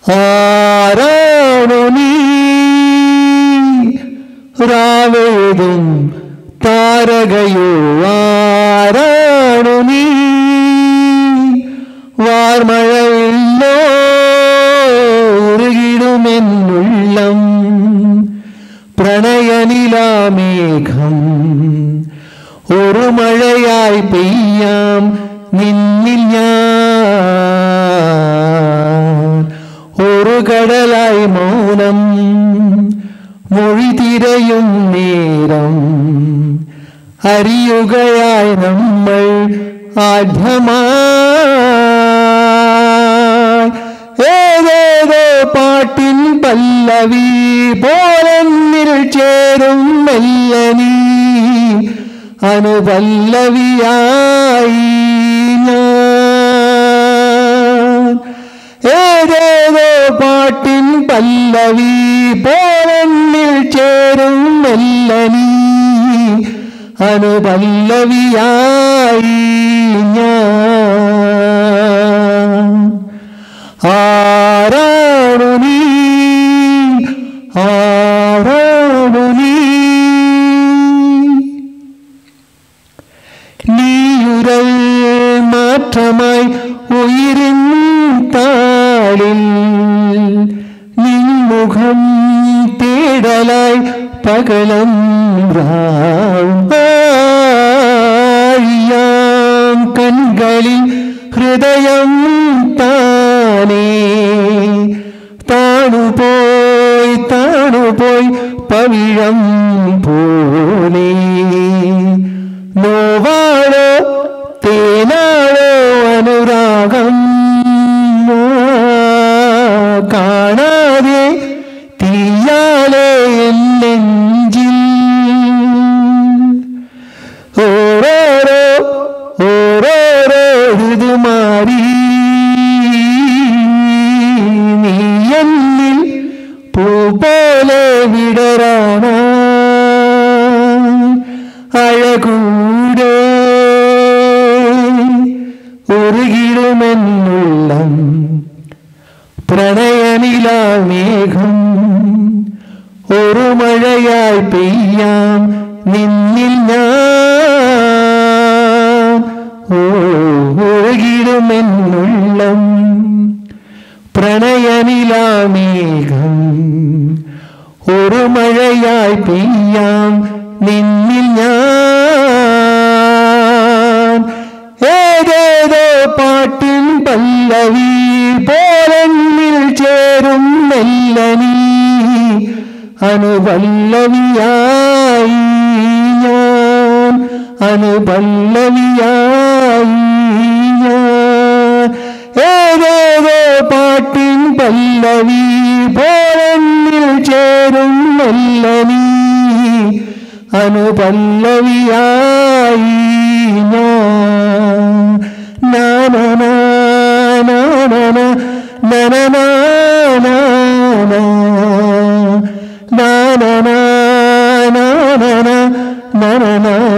ആരാണു നീ രാവേതും താരകയോ ആരാണു നീ വാർമഴയില്ലോ ഉരുകിടുമെന്നുള്ളം പ്രണയനിലാമേഘം ഒരു മഴയായി പെയ്യാം നിന്നിൽ ഞാൻ ഒരു കടലായി മൗനം മൊഴി തിരയും നേരം അറിയുകയായി നമ്മൾ ആദ്യമായി ഏതേതോ പാട്ടിൻ പല്ലവി പോലെന്നിൽ ചേരും മെല്ലനീ അനുപല്ലവിയായി ഞാൻ ഏതേതോ പാട്ടിൻ പല്ലവി പോലെന്നിൽ ചേരും മെല്ലനീ അനുപല്ലവിയായി ഞാൻ ആരാണു നീ ആരാണു നീ നീയുരൽ മാറ്റമായി ഉയരിൻ താളിൽ നിൻമുഖം തേടലായി പകലം ആഴിയാം കൺകളിൽ ഹൃദയം താനേ താണുപോയി താണുപോയി പവിഴം പോലെ നോവാണോ തേനാണോ അനുരാഗം കാണാതെ തീയാലേ എൻ നെഞ്ചിൽ ഓരോരോ ഓരോരോ ഇത് മാറി നീ എന്നിൽ പൂ പോലെ വിടരാണ അഴകൂടെ ഒരുകിടുമെന്നുള്ളം പ്രണയനിലാമേഘം ഒരു മഴയായി പെയ്യാം നിന്നിൽ ഞാൻ ഒഴുകിടുമെന്നുള്ളം പ്രണയനിലാമേഘം ഒരു മഴയായി പെയ്യാം നിന്നിൽ ഞാൻ ഏതേതോ പാട്ടിൻ പല്ലവി പോലെന്നിൽ ചേരും മെല്ലനീ അനുപല്ലവിയായി ഞാൻ അനുപല്ലവിയായി ഞാൻ ഏതേതോ പാട്ടിൻ പല്ലവി പോലെന്നിൽ ചേരും മെല്ലനീ അനുപല്ലവിയായി ഞാൻ നാനന നാനന നനന നാനന നാനന നാനന നനന